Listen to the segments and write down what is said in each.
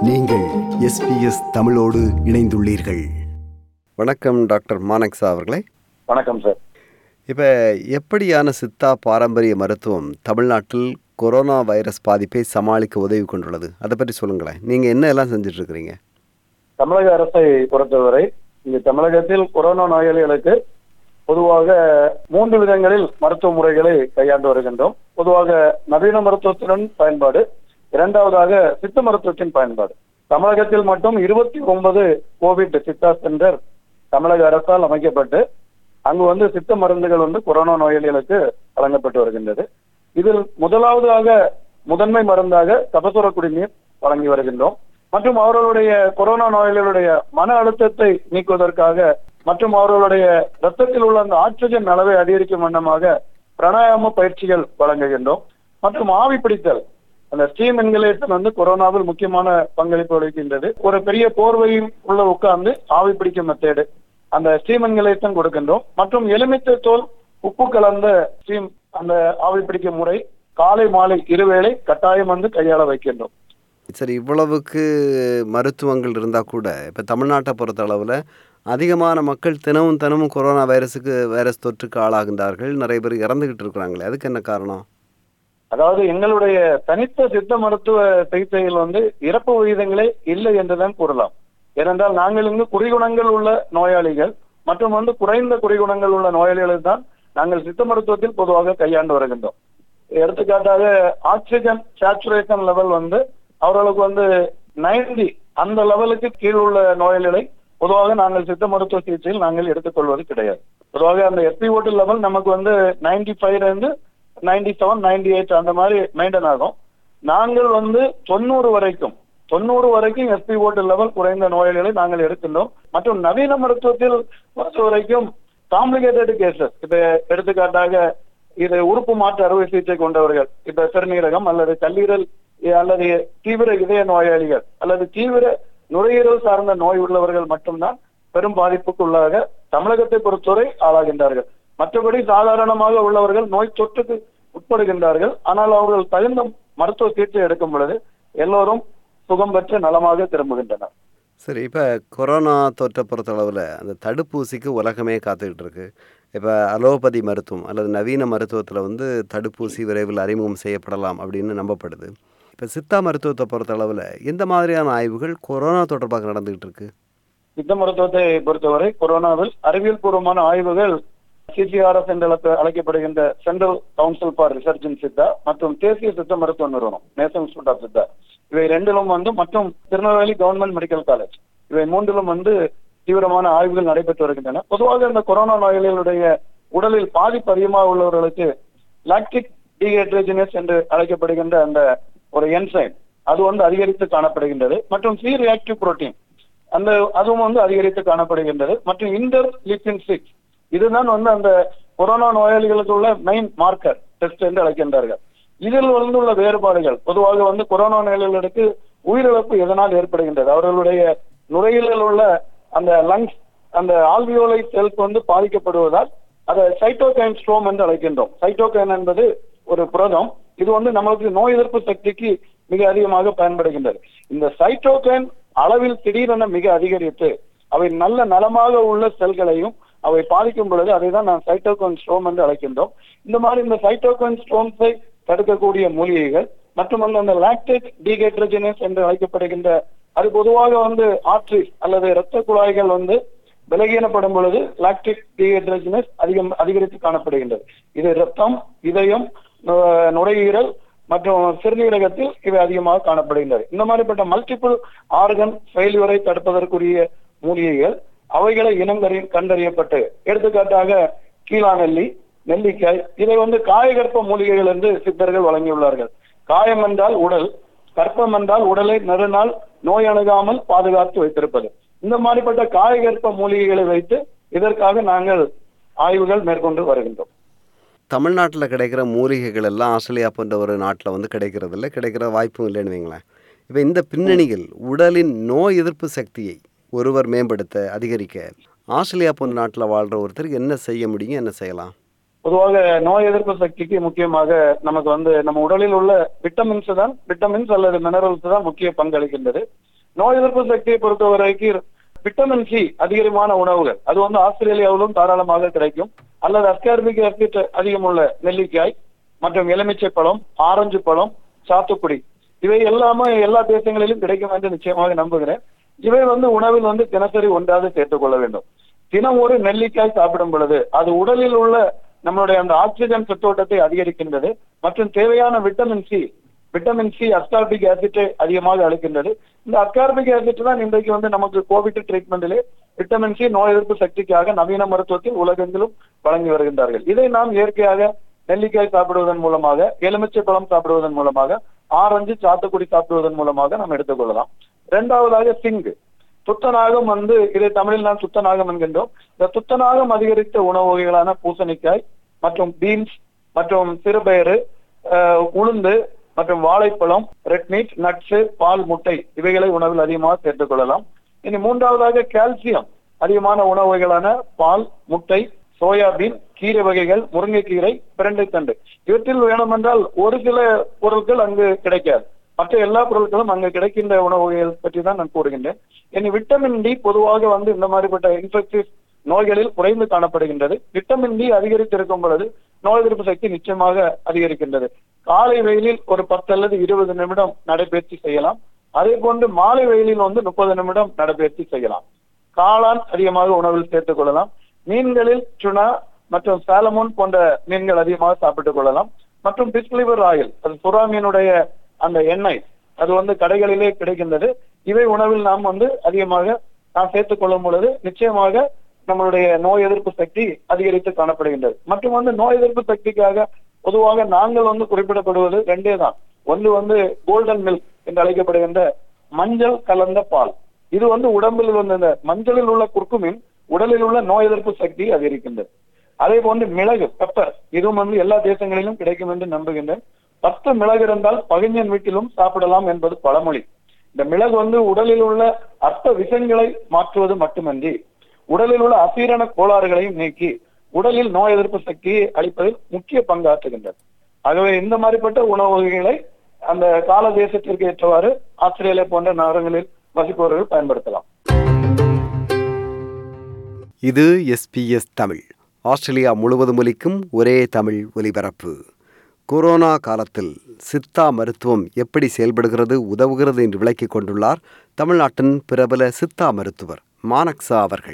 நீங்கள் எஸ்பிஎஸ் தமிழோடு இணைந்துள்ளீர்கள் வணக்கம் டாக்டர் மானக்ஸா அவர்களே வணக்கம் சார் இப்போ எப்படியான சித்தா பாரம்பரிய மருத்துவம் தமிழ்நாட்டில் கொரோனா வைரஸ் பாதிப்பை சமாளிக்க உதவி கொண்டுள்ளது அதை பற்றி சொல்லுங்களேன் நீங்கள் என்ன எல்லாம் செஞ்சுட்டு இருக்கிறீங்க தமிழக அரசை பொறுத்தவரை இங்கு தமிழகத்தில் கொரோனா நோயாளிகளுக்கு பொதுவாக மூன்று விதங்களில் மருத்துவ முறைகளை கையாண்டு வருகின்றோம் பொதுவாக நவீன மருத்துவத்துடன் பயன்பாடு இரண்டாவதாக சித்த மருத்துவத்தின் பயன்பாடு தமிழகத்தில் மட்டும் இருபத்தி ஒன்பது கோவிட் சித்தா சென்டர் தமிழக அரசால் அமைக்கப்பட்டு அங்கு வந்து சித்த மருந்துகள் வந்து கொரோனா நோயாளிகளுக்கு வழங்கப்பட்டு வருகின்றது இதில் முதலாவதாக முதன்மை மருந்தாக கபசுர குடிநீர் வழங்கி வருகின்றோம் மற்றும் அவர்களுடைய கொரோனா நோயாளிகளுடைய மன அழுத்தத்தை நீக்குவதற்காக மற்றும் அவர்களுடைய ரத்தத்தில் உள்ள அந்த ஆக்சிஜன் அளவை அதிகரிக்கும் வண்ணமாக பிராணாயாம பயிற்சிகள் வழங்குகின்றோம் மற்றும் ஆவி பிடித்தல் அந்த ஸ்டீம் இன்கலேஷன் வந்து கொரோனாவில் முக்கியமான பங்களிப்பு வகிக்கின்றது ஒரு பெரிய போர்வையும் உள்ள உட்கார்ந்து ஆவி பிடிக்கும் மெத்தேடு அந்த ஸ்டீம் இன்கலேஷன் கொடுக்கின்றோம் மற்றும் எலுமிச்சை தோல் உப்பு கலந்த ஸ்டீம் அந்த ஆவி பிடிக்கும் முறை காலை மாலை இருவேளை கட்டாயம் வந்து கையாள வைக்கின்றோம் சரி இவ்வளவுக்கு மருத்துவங்கள் இருந்தால் கூட இப்போ தமிழ்நாட்டை பொறுத்த அளவில் அதிகமான மக்கள் தினமும் தினமும் கொரோனா வைரஸுக்கு வைரஸ் தொற்றுக்கு ஆளாகின்றார்கள் நிறைய பேர் இறந்துகிட்டு இருக்கிறாங்களே அதுக்கு என்ன காரணம் அதாவது எங்களுடைய தனித்த சித்த மருத்துவ சிகிச்சையில் வந்து இறப்பு விகிதங்களே இல்லை என்றுதான் கூறலாம் ஏனென்றால் நாங்கள் இங்கு குறிகுணங்கள் உள்ள நோயாளிகள் மற்றும் வந்து குறைந்த குறிகுணங்கள் உள்ள நோயாளிகளுக்கு தான் நாங்கள் சித்த மருத்துவத்தில் பொதுவாக கையாண்டு வருகின்றோம் எடுத்துக்காட்டாக ஆக்சிஜன் சேச்சுரேஷன் லெவல் வந்து அவர்களுக்கு வந்து நைன்டி அந்த லெவலுக்கு கீழ் உள்ள நோயாளிகளை பொதுவாக நாங்கள் சித்த மருத்துவ சிகிச்சையில் நாங்கள் எடுத்துக்கொள்வது கிடையாது பொதுவாக அந்த எஸ்பிஓடி லெவல் நமக்கு வந்து நைன்டி ஃபைவ்ல இருந்து நைன்டி செவன் நைன்டி எயிட் அந்த மாதிரி மெயின்டைன் ஆகும் நாங்கள் வந்து தொண்ணூறு வரைக்கும் தொண்ணூறு வரைக்கும் எஸ்பிஓடி லெவல் குறைந்த நோயாளிகளை நாங்கள் எடுக்கின்றோம் மற்றும் நவீன மருத்துவத்தில் பொறுத்த வரைக்கும் காம்ப்ளிகேட்டட் கேசஸ் இப்ப எடுத்துக்காட்டாக இது உறுப்பு மாற்று அறுவை சிகிச்சை கொண்டவர்கள் இப்ப சிறுநீரகம் அல்லது கல்லீரல் அல்லது தீவிர இதய நோயாளிகள் அல்லது தீவிர நுரையீரல் சார்ந்த நோய் உள்ளவர்கள் மட்டும்தான் பெரும் பாதிப்புக்குள்ளாக தமிழகத்தை பொறுத்தவரை ஆளாகின்றார்கள் மற்றபடி சாதாரணமாக உள்ளவர்கள் நோய் தொற்றுக்கு உட்படுகின்றார்கள் ஆனால் அவர்கள் தகுந்த மருத்துவ சிகிச்சை எடுக்கும் பொழுது எல்லோரும் சுகம் பெற்று நலமாக திரும்புகின்றனர் சரி இப்போ கொரோனா தொற்றை பொறுத்தளவில் அந்த தடுப்பூசிக்கு உலகமே காத்துக்கிட்டு இருக்கு இப்போ அலோபதி மருத்துவம் அல்லது நவீன மருத்துவத்தில் வந்து தடுப்பூசி விரைவில் அறிமுகம் செய்யப்படலாம் அப்படின்னு நம்பப்படுது இப்போ சித்தா மருத்துவத்தை பொறுத்தளவில் எந்த மாதிரியான ஆய்வுகள் கொரோனா தொடர்பாக நடந்துகிட்டு இருக்கு சித்த மருத்துவத்தை பொறுத்தவரை கொரோனாவில் அறிவியல் பூர்வமான ஆய்வுகள் சிசிஆர்எஸ் என்று அழைக்க- அழைக்கப்படுகின்ற central council for research in Siddha மற்றும் தேசிய சித்த மருத்துவ நிறுவனம் நேஷனல் இன்ஸ்டியூட் ஆஃப் சித்தா இவை ரெண்டிலும் வந்து மற்றும் திருநெல்வேலி கவர்மெண்ட் மெடிக்கல் காலேஜ் இவை மூன்றிலும் வந்து தீவிரமான ஆய்வுகள் நடைபெற்று வருகின்றன பொதுவாக இந்த கொரோனா நோயாளிகளுடைய உடலில் பாதிப்பு அதிகமாக உள்ளவர்களுக்கு லாக்டிக் டீஹைட்ரேஜினஸ் என்று அழைக்கப்படுகின்ற அந்த ஒரு என்சைம் அது வந்து அதிகரித்து காணப்படுகின்றது மற்றும் சி ரியாக்டிவ் புரோட்டீன் அந்த அதுவும் வந்து அதிகரித்து காணப்படுகின்றது மற்றும் இன்டர் லிப்பின் சிக்ஸ் இதுதான் வந்து அந்த கொரோனா நோயாளிகளுக்கு உள்ள மெயின் மார்க்கர் டெஸ்ட் என்று அழைக்கின்றார்கள் இதில் வந்துள்ள வேறுபாடுகள் பொதுவாக வந்து கொரோனா நோயாளிகளுக்கு உயிரிழப்பு எதனால் ஏற்படுகின்றது அவர்களுடைய நுரையீரலில் உள்ள அந்த லங்ஸ் அந்த ஆல்வியோலை செல்ஸ் வந்து பாதிக்கப்படுவதால் அதை சைட்டோகைன் ஸ்ட்ரோம் என்று அழைக்கின்றோம் சைட்டோகைன் என்பது ஒரு புரதம் இது வந்து நமக்கு நோய் எதிர்ப்பு சக்திக்கு மிக அதிகமாக பயன்படுகின்றது இந்த சைட்டோகைன் அளவில் திடீரென மிக அதிகரித்து அவை நல்ல நலமாக உள்ள செல்களையும் அவை பாதிக்கும் பொழுது அதை தான் நான் சைட்டோகோன் ஸ்ட்ரோம் என்று அழைக்கின்றோம் இந்த மாதிரி இந்த சைட்டோகோன் ஸ்ட்ரோம்ஸை தடுக்கக்கூடிய மூலிகைகள் மற்றும் வந்து அந்த லாக்டேட் டீஹைட்ரஜனஸ் என்று அழைக்கப்படுகின்ற அது பொதுவாக வந்து ஆர்ட்ரிஸ் அல்லது இரத்த குழாய்கள் வந்து விலகீனப்படும் பொழுது லாக்டிக் டீஹைட்ரஜனஸ் அதிகம் அதிகரித்து காணப்படுகின்றது இது இரத்தம் இதயம் நு- நுரையீரல் மற்றும் சிறுநீரகத்தில் இவை அதிகமாக காணப்படுகின்றது இந்த மாதிரிப்பட்ட மல்டிபிள் ஆர்கன் ஃபெயில்யூரை தடுப்பதற்குரிய மூலிகைகள் அவைகளை இனம் கறி- கண்டறியப்பட்டு எடுத்துக்காட்டாக கீழா நெல்லி நெல்லிக்காய் இதை வந்து காயகற்ப மூலிகைகள் என்று சித்தர்கள் வழங்கியுள்ளார்கள் காயம் என்றால் உடல் கற்பம் என்றால் உடலை நெடுநாள் நோய் அணுகாமல் பாதுகாத்து வைத்திருப்பது இந்த மாதிரிப்பட்ட காயகற்ப மூலிகைகளை வைத்து இதற்காக நாங்கள் ஆய்வுகள் மேற்கொண்டு வருகின்றோம் தமிழ்நாட்டில் கிடைக்கிற மூலிகைகள் எல்லாம் ஆஸ்திரேலியா போன்ற ஒரு நாட்டில் வந்து கிடைக்கிறது இல்லை கிடைக்கிற வாய்ப்பும் இல்லைன்னு வைங்களேன் இப்போ இந்த பின்னணியில் உடலின் நோய் எதிர்ப்பு சக்தியை ஒருவர் மேம்படுத்த அதிகரிக்க ஆஸ்திரேலியா போன்ற நாட்டில் வாழ்கிற ஒருத்தர் என்ன செய்ய முடியும் என்ன செய்யலாம் பொதுவாக நோய் எதிர்ப்பு சக்திக்கு முக்கியமாக நமக்கு வந்து நம்ம உடலில் உள்ள விட்டமின்ஸ் தான் விட்டமின்ஸ் அல்லது மினரல்ஸ் தான் முக்கிய பங்களிக்கின்றது நோய் எதிர்ப்பு சக்தியை பொறுத்த வரைக்கும் விட்டமின் சி அதிகமான உணவுகள் அது வந்து ஆஸ்திரேலியாவிலும் தாராளமாக கிடைக்கும் அல்லது அஸ்கார்பிக் ஆசிட் அதிகமுள்ள நெல்லிக்காய் மற்றும் எலுமிச்சை பழம் ஆரஞ்சு பழம் சாத்துக்குடி இவை எல்லாமே எல்லா தேசங்களிலும் கிடைக்கும் என்று நிச்சயமாக நம்புகிறேன் இவை வந்து உணவில் வந்து தினசரி ஒன்றாக சேர்த்துக் கொள்ள வேண்டும் தினம் ஒரு நெல்லிக்காய் சாப்பிடும் பொழுது அது உடலில் உள்ள நம்மளுடைய அந்த ஆக்சிஜன் சத்தோட்டத்தை அதிகரிக்கின்றது மற்றும் தேவையான vitamin C vitamin C ascorbic ஆசிட்டை அதிகமாக அளிக்கின்றது இந்த அஸ்கார்பிக் ஆசிட் தான் இன்றைக்கு வந்து நமக்கு கோவிட் ட்ரீட்மெண்டிலே விட்டமின் சி நோய் எதிர்ப்பு சக்திக்காக நவீன மருத்துவத்தில் உலகெங்கிலும் வழங்கி வருகின்றார்கள் இதை நாம் இயற்கையாக நெல்லிக்காய் சாப்பிடுவதன் மூலமாக எலுமிச்சை பழம் சாப்பிடுவதன் மூலமாக ஆரஞ்சு சாத்துக்குடி சாப்பிடுவதன் மூலமாக நாம் எடுத்துக்கொள்ளலாம் இரண்டாவதாக சிங்கு துத்தநாகம் வந்து இதை தமிழில் நாம் துத்தநாகம் என்கின்றோம் இந்த துத்தநாகம் அதிகரித்த உணவு வகைகளான பூசணிக்காய் மற்றும் பீன்ஸ் மற்றும் சிறுபயறு அஹ், உளுந்து மற்றும் வாழைப்பழம் ரெட் மீட் நட்ஸ் பால் முட்டை இவைகளை உணவில் அதிகமாக சேர்த்துக் கொள்ளலாம் இனி மூன்றாவதாக கால்சியம் அதிகமான உணவு வகைகளான பால் முட்டை சோயாபீன் கீரை வகைகள் முருங்கைக்கீரை பிரண்டைத்தண்டு இவற்றில் வேணுமென்றால் ஒரு சில பொருட்கள் அங்கு கிடைக்காது மற்ற எல்லா பொருட்களும் அங்கு கிடைக்கின்ற உணவு வகைகள் பற்றி தான் நான் கூறுகின்றேன் இனி விட்டமின் டி பொதுவாக வந்து இந்த மாதிரிப்பட்ட இன்ஃபெக்டிவ் நோய்களில் குறைந்து காணப்படுகின்றது விட்டமின் டி அதிகரித்திருக்கும் பொழுது நோய் எதிர்ப்பு சக்தி நிச்சயமாக அதிகரிக்கின்றது காலை வெயிலில் ஒரு பத்து அல்லது இருபது நிமிடம் நடைபயிற்சி செய்யலாம் அதே போன்று மாலை வெயிலில் வந்து முப்பது நிமிடம் நடைபயிற்சி செய்யலாம் காளான் அதிகமாக உணவில் சேர்த்துக் கொள்ளலாம் மீன்களில் சுனா மற்றும் சாலமோன் போன்ற மீன்கள் அதிகமாக சாப்பிட்டுக் கொள்ளலாம் மற்றும் பிஸ்லிவர் ஆயில் அது சுறா மீனுடைய அந்த எண்ணெய் அது வந்து கடைகளிலே கிடைக்கின்றது இவை உணவில் நாம் வந்து அதிகமாக நாம் சேர்த்துக் கொள்ளும் பொழுது நிச்சயமாக நம்மளுடைய நோய் எதிர்ப்பு சக்தி அதிகரித்து காணப்படுகின்றது மற்றும் வந்து நோய் எதிர்ப்பு சக்திக்காக பொதுவாக நாங்கள் வந்து குறிப்பிடப்படுவது ரெண்டே தான் ஒன்று வந்து கோல்டன் மில்க் என்று அழைக்கப்படுகின்ற மஞ்சள் கலந்த பால் இது வந்து உடம்பில் வந்து இந்த மஞ்சளில் உள்ள குர்குமின் உடலில் உள்ள நோய் எதிர்ப்பு சக்தி அதிகரிக்கின்றது அதே போன்று மிளகு பெப்பர் இதுவும் வந்து எல்லா தேசங்களிலும் கிடைக்கும் என்று நம்புகின்றேன் பத்து மிளகு இருந்தால் பகைஞன் வீட்டிலும் சாப்பிடலாம் என்பது பழமொழி இந்த மிளகு வந்து உடலில் உள்ள அர்த்த விஷங்களை மாற்றுவது மட்டுமன்றி உடலில் உள்ள அசீரண கோளாறுகளையும் நீக்கி உடலில் நோய் எதிர்ப்பு சக்தியை அளிப்பதில் முக்கிய பங்காற்றுகின்றது ஆகவே இந்த மாதிரிப்பட்ட உணவு வகைகளை அந்த கால தேசத்திற்கு ஏற்றவாறு ஆஸ்திரேலியா போன்ற நகரங்களில் வசிப்பவர்கள் பயன்படுத்தலாம் இது எஸ்பிஎஸ் தமிழ் ஆஸ்திரேலியா முழுவதும் ஒலிக்கும் ஒரே தமிழ் ஒலிபரப்பு கொரோனா காலத்தில் சித்தா மருத்துவம் எப்படி செயல்படுகிறது உதவுகிறது என்று விளக்கிக் கொண்டுள்ளார் தமிழ்நாட்டின் பிரபல சித்தா மருத்துவர் மானக்சா அவர்கள்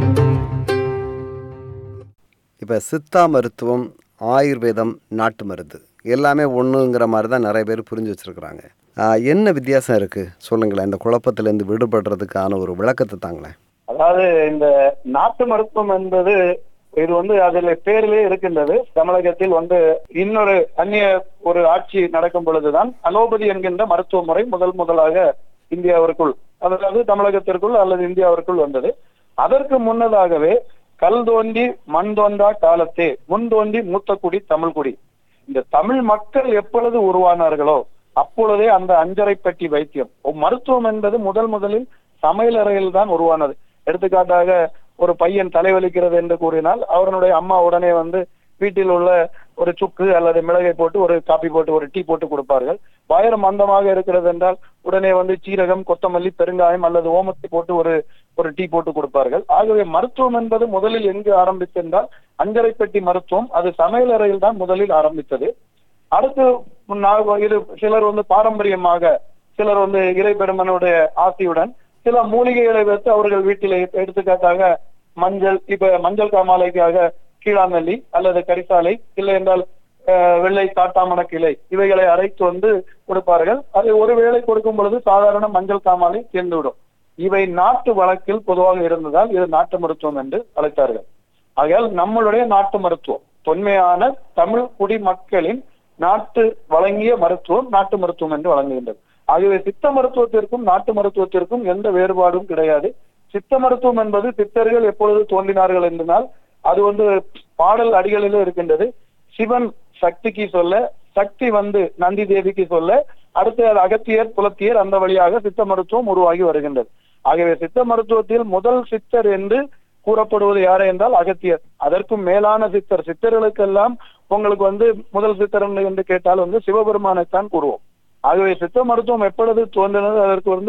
இப்போ சித்தா மருத்துவம் ஆயுர்வேதம் நாட்டு மருந்து எல்லாமே ஒன்றுங்கிற மாதிரி தான் நிறைய பேர் புரிஞ்சு வச்சுருக்குறாங்க என்ன வித்தியாசம் இருக்குது சொல்லுங்களேன் இந்த குழப்பத்திலேருந்து விடுபடுறதுக்கான ஒரு விளக்கத்தை தாங்களேன் அதாவது இந்த நாட்டு மருத்துவம் என்பது இது வந்து அதுல பேரிலே இருக்கின்றது தமிழகத்தில் வந்து இன்னொரு அந்நிய ஒரு ஆட்சி நடக்கும் பொழுதுதான் அலோபதி என்கின்ற மருத்துவ முறை முதல் முதலாக இந்தியாவிற்குள் அதாவது தமிழகத்திற்குள் அல்லது இந்தியாவிற்குள் வந்தது அதற்கு முன்னதாகவே கல் தோண்டி மண் தோண்டா காலத்தே முன் தோண்டி மூத்த குடி தமிழ் குடி இந்த தமிழ் மக்கள் எப்பொழுது உருவானார்களோ அப்பொழுதே அந்த அஞ்சரை பெட்டி வைத்தியம் மருத்துவம் என்பது முதல் முதலில் சமையல் அறையில் தான் உருவானது எடுத்துக்காட்டாக ஒரு பையன் தலைவலிக்கிறது என்று கூறினால் அவருடைய அம்மா உடனே வந்து வீட்டில் உள்ள ஒரு சுக்கு அல்லது மிளகை போட்டு ஒரு காப்பி போட்டு ஒரு டீ போட்டு கொடுப்பார்கள் வயிறு மந்தமாக இருக்கிறது என்றால் உடனே வந்து சீரகம் கொத்தமல்லி பெருங்காயம் அல்லது ஓமத்தை போட்டு ஒரு ஒரு டீ போட்டு கொடுப்பார்கள் ஆகவே மருத்துவம் என்பது முதலில் எங்கு ஆரம்பித்திருந்தால் அஞ்சரை பெட்டி மருத்துவம் அது சமையல் அறையில் தான் முதலில் ஆரம்பித்தது அடுத்து நா- இது சிலர் வந்து பாரம்பரியமாக சிலர் வந்து இறைபெருமனுடைய ஆசையுடன் சில மூலிகைகளை வைத்து அவர்கள் வீட்டிலே எடுத்துக்காட்டாக மஞ்சள் இப்ப மஞ்சள் காமாலைக்காக கீழாநெல்லி அல்லது கரிசாலை இல்லை என்றால் அஹ், வெள்ளை காட்டாமண கிளை இவைகளை அரைத்து வந்து கொடுப்பார்கள் அது ஒருவேளை கொடுக்கும் பொழுது சாதாரண மஞ்சள் காமாலை தீர்ந்துவிடும் இவை நாட்டு வழக்கில் பொதுவாக இருந்ததால் இது நாட்டு மருத்துவம் என்று அழைத்தார்கள் ஆகையால் நம்மளுடைய நாட்டு மருத்துவம் தொன்மையான தமிழ் குடிமக்களின் நாட்டு வழங்கிய மருத்துவம் நாட்டு மருத்துவம் என்று வழங்குகின்றது ஆகவே சித்த மருத்துவத்திற்கும் நாட்டு மருத்துவத்திற்கும் எந்த வேறுபாடும் கிடையாது சித்த மருத்துவம் என்பது சித்தர்கள் எப்பொழுது தோன்றினார்கள் என்றால் அது வந்து பாடல் அடிகளிலே இருக்கின்றது சிவன் சக்திக்கு சொல்ல சக்தி வந்து நந்தி தேவிக்கு சொல்ல அடுத்து அது அகத்தியர் புலத்தியர் அந்த வழியாக சித்த மருத்துவம் உருவாகி வருகின்றது ஆகவே சித்த மருத்துவத்தில் முதல் சித்தர் என்று கூறப்படுவது யாரு என்றால் அகத்தியர் அதற்கும் மேலான சித்தர் சித்தர்களுக்கெல்லாம் உங்களுக்கு வந்து முதல் சித்தர் என்று கேட்டால் வந்து சிவபெருமானைத்தான் கூறுவோம் ஆகவே சித்த மருத்துவம் எப்பொழுது தோன்றினது அதற்கு வந்து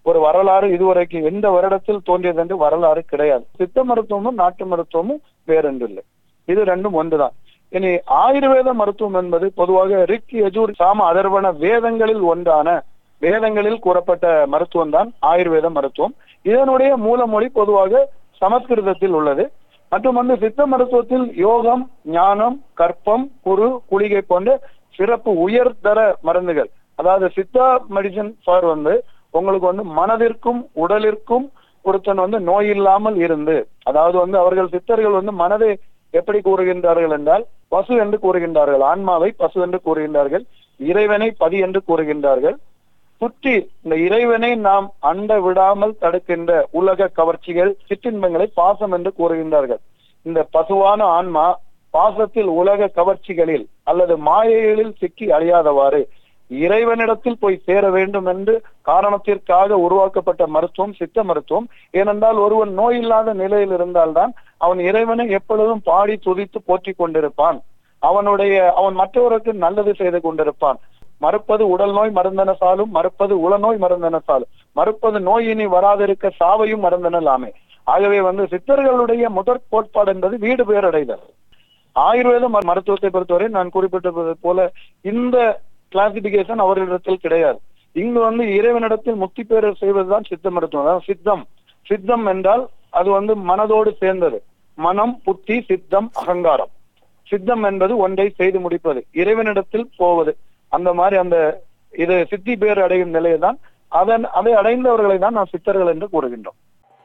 ஒரு வரலாறு இதுவரைக்கும் எந்த வருடத்தில் தோன்றியது என்று வரலாறு கிடையாது சித்த மருத்துவமும் நாட்டு மருத்துவமும் வேறென்று இல்லை இது ரெண்டும் ஒன்றுதான் இனி ஆயுர்வேத மருத்துவம் என்பது பொதுவாக ரிக் யஜூர் சாம அதர்வன வேதங்களில் ஒன்றான வேதங்களில் கூறப்பட்ட மருத்துவம் தான் ஆயுர்வேத மருத்துவம் இதனுடைய மூலமொழி பொதுவாக சமஸ்கிருதத்தில் உள்ளது மற்றும் வந்து சித்த மருத்துவத்தில் யோகம் ஞானம் கற்பம் குரு குளிகை போன்ற சிறப்பு உயர்தர மருந்துகள் அதாவது சித்தா மெடிசன் ஃபார் வந்து உங்களுக்கு வந்து மனதிற்கும் உடலிற்கும் ஒருத்தன் வந்து நோய் இல்லாமல் இருந்து அதாவது வந்து அவர்கள் சித்தர்கள் வந்து மனதை எப்படி கூறுகின்றார்கள் என்றால் பசு என்று கூறுகின்றார்கள் ஆன்மாவை பசு என்று கூறுகின்றார்கள் இறைவனை பதி என்று கூறுகின்றார்கள் சுற்றி இந்த இறைவனை நாம் அண்ட விடாமல் தடுக்கின்ற உலக கவர்ச்சிகள் சிற்றின்பங்களை பாசம் என்று கூறுகின்றார்கள் இந்த பசுவான ஆன்மா பாசத்தில் உலக கவர்ச்சிகளில் அல்லது மாயைகளில் சிக்கி அழியாதவாறு இறைவனிடத்தில் போய் சேர வேண்டும் என்று காரணத்திற்காக உருவாக்கப்பட்ட மருத்துவம் சித்த மருத்துவம் ஏனென்றால் ஒருவன் நோய் இல்லாத நிலையில் இருந்தால்தான் அவன் இறைவனை எப்பொழுதும் பாடி துதித்து போற்றிக் கொண்டிருப்பான் அவனுடைய அவன் மற்றவருக்கு நல்லது செய்து கொண்டிருப்பான் மறுப்பது உடல் நோய் மருந்தன சாலும் மறுப்பது உளநோய் மருந்தன சாலும் மறுப்பது நோய் இனி வராதிருக்க சாவையும் மருந்தனலாமே ஆகவே வந்து சித்தர்களுடைய முதற் கோட்பாடு என்பது வீடு பேரடைதல் ஆயுர்வேத ம- மருத்துவத்தை பொறுத்தவரை நான் குறிப்பிட்டது போல இந்த கிளாசிபிகேஷன் அவர்களிடத்தில் கிடையாது இங்கு வந்து இறைவனிடத்தில் முக்தி பெற செய்வதுதான் சித்த மருத்துவம் அதாவது சித்தம் சித்தம் என்றால் அது வந்து மனதோடு சேர்ந்தது மனம் புத்தி சித்தம் அகங்காரம் சித்தம் என்பது ஒன்றை செய்து முடிப்பது இறைவனிடத்தில் போவது அந்த மாதிரி அந்த இது சித்தி பேர் அடையும் நிலையை தான் அதன் அதை அடைந்தவர்களை தான் நாம் சித்தர்கள் என்று கூறுகின்றோம்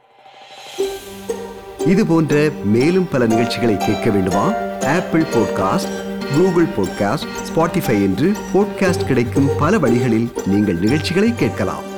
இது போன்ற மேலும் பல நிகழ்ச்சிகளை கேட்க வேண்டுமா Apple podcast Google podcast Spotify என்று பாட்காஸ்ட் கிடைக்கும் பல வழிகளில் நீங்கள் நிகழ்ச்சிகளை கேட்கலாம்